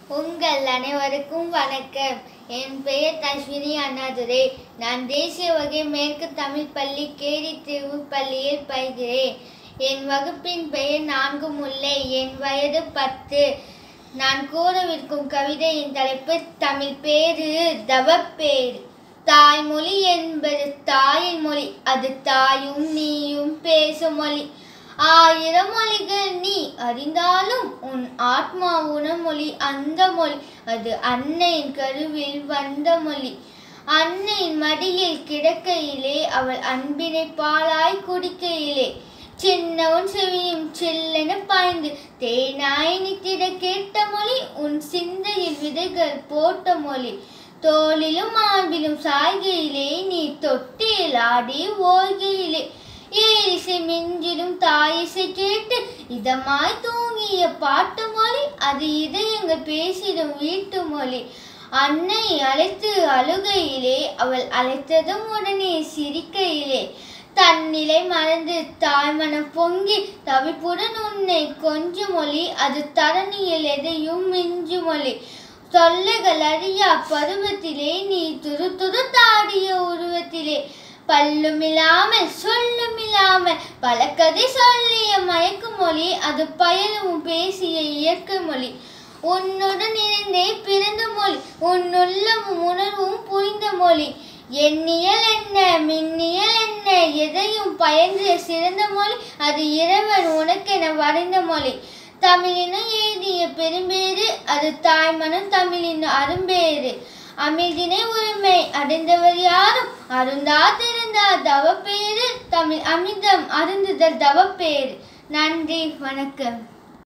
உங்கள் அனைவருக்கும் வணக்கம் என் பெயர் அஸ்வினி அண்ணாதுரை நான் தேசிய வகை மேற்கு தமிழ் பள்ளி கேரி தீவு பள்ளியில் பயிகிறேன் என் வகுப்பின் பெயர் நான்கு முல்லை என் வயது பத்து நான் கூறவிருக்கும் கவிதையின் தலைப்பு தமிழ் பேரு தவப்பேரு தாய்மொழி என்பது தாயின் மொழி அது தாயும் நீயும் பேசும் மொழி ஆயிரம் மொழிகள் நீ அறிந்தாலும் உன் ஆத்மா உணமொழி அந்த மொழி அது அன்னையின் கருவில் வந்த மொழி அன்னையின் மடியில் கிடக்கையிலே அவள் அன்பினை பாலாய் குடிக்கையிலே சின்னவன் செவியும் சில்லென பாய்ந்து தேனாய் நித்திட கேட்ட மொழி உன் சிந்தையில் விதைகள் போட்ட மொழி தோளிலும் மார்பிலும் சாய்கையிலே நீ தொட்டியில் ஆடி ஓய்கையிலே ஏரிசை மிஞ்சிடும் தாயிசை கேட்டு இதமாய் தூங்கிய பாட்டு மொழி அது இதயங்கள் பேசிடும் வீட்டு மொழி அன்னை அழைத்து அழுகையிலே அவள் அழைத்ததும் உடனே சிரிக்கையிலே தன்னிலை மறந்து தாய்மனம் பொங்கி தவிப்புடன் உன்னை கொஞ்சு மொழி அது தரணியில் எதையும் மிஞ்சு மொழி தொல்லைகள் அறியா பருவத்திலே நீ துரு துரு தாடிய உருவத்திலே பல்லுமில்லாமல் சொல்லுமில்லாமல் பல கதை சொல்லிய மயக்கு மொழி அது பயனும் பேசிய இயற்கை மொழி உன்னுடன் இருந்தே பிறந்த மொழி உன் உள்ளமும் உணர்வும் புரிந்த மொழி எண்ணியல் என்ன மின்னியல் என்ன எதையும் பயின்ற சிறந்த மொழி அது இறைவன் உனக்கென வரைந்த மொழி தமிழினம் எழுதிய பெரும்பேறு அது தாய்மனம் தமிழின் அரும்பேறு அமிழ்தினை உரிமை அடைந்தவர் யாரும் அருந்தா திருந்தா தவப்பேறு தமிழ் அமிர்தம் அருந்துதல் தவப்பேறு நன்றி வணக்கம்